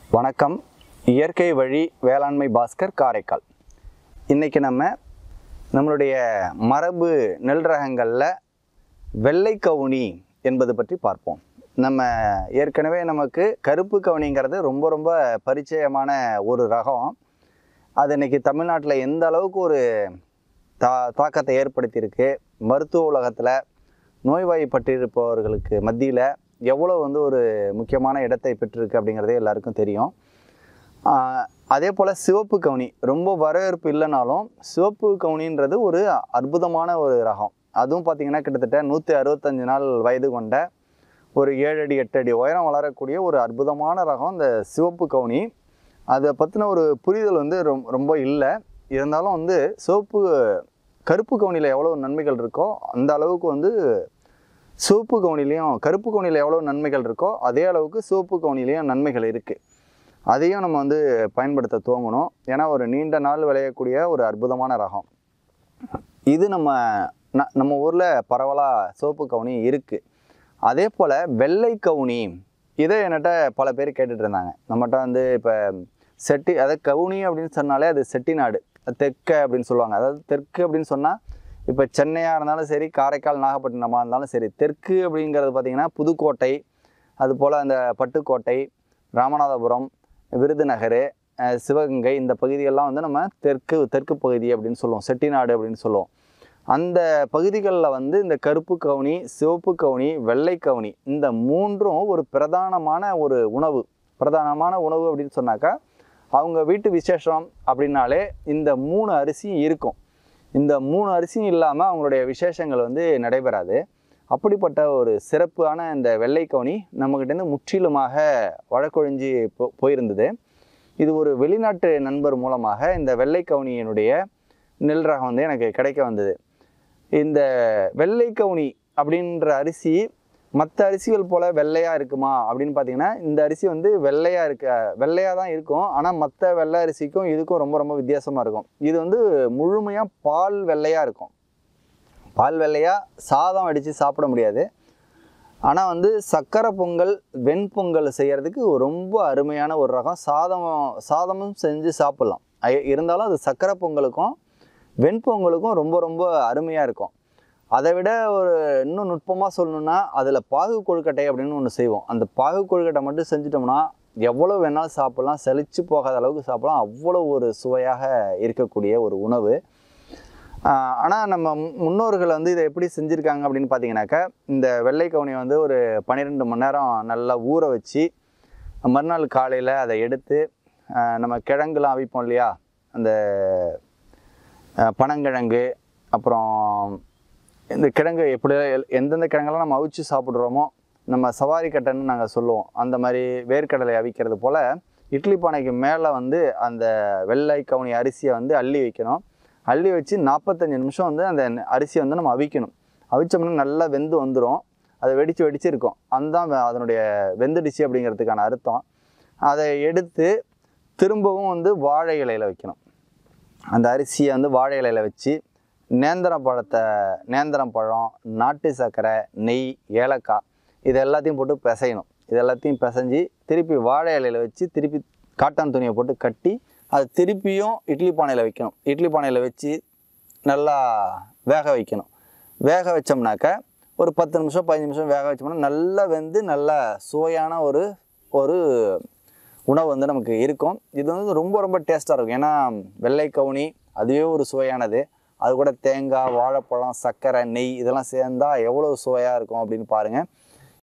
வணக்கம் இயற்கை வழி வேளாண்மை பாஸ்கர் காரைக்கால் இன்றைக்கி நம்ம நம்மளுடைய மரபு நெல் ரகங்களில் வெள்ளை கவுனி என்பது பற்றி பார்ப்போம் நம்ம ஏற்கனவே நமக்கு கருப்பு கவுனிங்கிறது ரொம்ப ரொம்ப பரிச்சயமான ஒரு ரகம் அது இன்னைக்கு தமிழ்நாட்டில் எந்த அளவுக்கு ஒரு தா தாக்கத்தை ஏற்படுத்தியிருக்கு மருத்துவ உலகத்தில் நோய்வாய்ப்பட்டிருப்பவர்களுக்கு மத்தியில் எவ்வளோ வந்து ஒரு முக்கியமான இடத்தை பெற்றிருக்கு அப்படிங்கிறதே எல்லாருக்கும் தெரியும் ஆஹ் அதே போல் சிவப்பு கவுனி ரொம்ப வரவேற்பு இல்லைனாலும் சிவப்பு கவுனின்றது ஒரு அற்புதமான ஒரு ரகம் அதுவும் பார்த்திங்கன்னா கிட்டத்தட்ட நூற்றி அறுபத்தஞ்சு நாள் வயது கொண்ட ஒரு ஏழு அடி எட்டு அடி உயரம் வளரக்கூடிய ஒரு அற்புதமான ரகம் இந்த சிவப்பு கவுனி அதை பற்றின ஒரு புரிதல் வந்து ரொம் ரொம்ப இல்லை இருந்தாலும் வந்து சிவப்பு கருப்பு கவுனியில் எவ்வளோ நன்மைகள் இருக்கோ அந்த அளவுக்கு வந்து சிவப்பு கவுனிலையும் கருப்பு கவுனியில் எவ்வளோ நன்மைகள் இருக்கோ அதே அளவுக்கு சிவப்பு கவுனிலையும் நன்மைகள் இருக்குது அதையும் நம்ம வந்து பயன்படுத்த துவங்கணும் ஏன்னா ஒரு நீண்ட நாள் விளையக்கூடிய ஒரு அற்புதமான ரகம் இது நம்ம ந- நம்ம ஊரில் பரவலாக சிவப்பு கவுனி இருக்குது அதே போல் வெள்ளை கவுனி இதை என்கிட்ட பல பேர் கேட்டுட்டு இருந்தாங்க நம்மகிட்ட வந்து இப்போ செட்டி அதாவது கவுனி அப்படின்னு சொன்னாலே அது செட்டிநாடு தெற்க அப்படின்னு சொல்லுவாங்க அதாவது தெற்கு அப்படின்னு சொன்னால் இப்போ சென்னையாக இருந்தாலும் சரி காரைக்கால் நாகப்பட்டினமாக இருந்தாலும் சரி தெற்கு அப்படிங்கிறது பார்த்திங்கன்னா புதுக்கோட்டை அது போல் அந்த பட்டுக்கோட்டை ராமநாதபுரம் விருதுநகர் அஹ் சிவகங்கை இந்த பகுதியெல்லாம் வந்து நம்ம தெற்கு தெற்கு பகுதி அப்படின்னு சொல்லுவோம் செட்டிநாடு அப்படின்னு சொல்லுவோம் அந்த பகுதிகளில் வந்து இந்த கருப்பு கவுனி சிவப்பு கவுனி வெள்ளை கவுனி இந்த மூன்றும் ஒரு பிரதானமான ஒரு உணவு பிரதானமான உணவு அப்படின்னு சொன்னாக்கா அவங்க வீட்டு விசேஷம் அப்படின்னாலே இந்த மூணு அரிசியும் இருக்கும் இந்த மூணு அரிசியும் இல்லாமல் அவங்களுடைய விசேஷங்கள் வந்து நடைபெறாது அப்படிப்பட்ட ஒரு சிறப்பான இந்த வெள்ளை கவுனி நம்மக்கிட்டேருந்து முற்றிலுமாக வழக்கொழிஞ்சு போ போயிருந்தது இது ஒரு வெளிநாட்டு நண்பர் மூலமாக இந்த வெள்ளை கவுனியினுடைய நெல் ரகம் வந்து எனக்கு கிடைக்க வந்தது இந்த வெள்ளை கவுனி அப்படின்ற அரிசி மற்ற அரிசிகள் போல் வெள்ளையாக இருக்குமா அப்படின்னு பார்த்தீங்கன்னா இந்த அரிசி வந்து வெள்ளையாக இருக்க வெள்ளையாக தான் இருக்கும் ஆனால் மற்ற வெள்ளை அரிசிக்கும் இதுக்கும் ரொம்ப ரொம்ப வித்தியாசமாக இருக்கும் இது வந்து முழுமையாக பால் வெள்ளையாக இருக்கும் பால் வெள்ளையாக சாதம் அடித்து சாப்பிட முடியாது ஆனால் வந்து சக்கரை பொங்கல் வெண்பொங்கல் செய்கிறதுக்கு ரொம்ப அருமையான ஒரு ரகம் சாதம் சாதமும் செஞ்சு சாப்பிட்லாம் ஐ- இருந்தாலும் அது சக்கரை பொங்கலுக்கும் வெண்பொங்கலுக்கும் ரொம்ப ரொம்ப அருமையாக இருக்கும் அதை விட ஒரு இன்னும் நுட்பமாக சொல்லணும்னா அதில் பாகு கொழுக்கட்டை அப்படின்னு ஒன்று செய்வோம் அந்த பாகு கொழுக்கட்டை மட்டும் செஞ்சிட்டோம்னா எவ்வளோ வேணாலும் சாப்பிட்லாம் செழிச்சு போகாத அளவுக்கு சாப்பிடலாம் அவ்வளோ ஒரு சுவையாக இருக்கக்கூடிய ஒரு உணவு ஆனால் நம்ம மு- முன்னோர்கள் வந்து இதை எப்படி செஞ்சுருக்காங்க அப்படின்னு பார்த்தீங்கன்னாக்கா இந்த வெள்ளை கவுனியை வந்து ஒரு பன்னிரெண்டு மணி நேரம் நல்லா ஊற வச்சு மறுநாள் காலையில் அதை எடுத்து ஆஹ் நம்ம கிழங்குலாம் அவிப்போம் இல்லையா அந்த ஆஹ் பனங்கிழங்கு அப்புறம் இந்த கிழங்கு எப்படி எல்- எந்தெந்த கிழங்கெல்லாம் நம்ம அவிச்சு சாப்பிட்றோமோ நம்ம சவாரி கட்டைன்னு நாங்கள் சொல்லுவோம் அந்த மாதிரி வேர்க்கடலை அவிக்கிறது போல் இட்லி பானைக்கு மேலே வந்து அந்த வெள்ளை கவுனி அரிசியை வந்து அள்ளி வைக்கணும் அள்ளி வச்சு நாற்பத்தஞ்சு நிமிஷம் வந்து அந்த நெ- அரிசியை வந்து நம்ம அவிக்கணும் அவிச்சோம்னா நல்லா வெந்து வந்துடும் அது வெடித்து வெடிச்சு இருக்கும் அதுதான் வ- அதனுடைய வெந்துடுச்சு அப்படிங்கிறதுக்கான அர்த்தம் அதை எடுத்து திரும்பவும் வந்து வாழை இலையில் வைக்கணும் அந்த அரிசியை வந்து வாழை இலையில் வச்சு நேந்திரம் பழத்தை நேந்திரம் பழம் நாட்டு சர்க்கரை நெய் ஏலக்காய் இது எல்லாத்தையும் போட்டு பிசையணும் இது எல்லாத்தையும் பிசைஞ்சு திருப்பி வாழை இலையில் வச்சு திருப்பி காட்டன் துணியை போட்டு கட்டி அது திருப்பியும் இட்லி பானையில் வைக்கணும் இட்லி பானையில் வச்சு நல்லா வேக வைக்கணும் வேக வச்சோம்னாக்க ஒரு பத்து நிமிஷம் பதினஞ்சு நிமிஷம் வேக வச்சோம்னா நல்லா வெந்து நல்லா சுவையான ஒரு ஒரு உணவு வந்து நமக்கு இருக்கும் இது வந்து ரொம்ப ரொம்ப டேஸ்ட்டாக இருக்கும் ஏன்னா வெள்ளை கவுனி அதுவே ஒரு சுவையானது அது கூட தேங்காய் வாழைப்பழம் சர்க்கரை நெய் இதெல்லாம் சேர்ந்தா எவ்வளோ சுவையாக இருக்கும் அப்படின்னு பாருங்கள்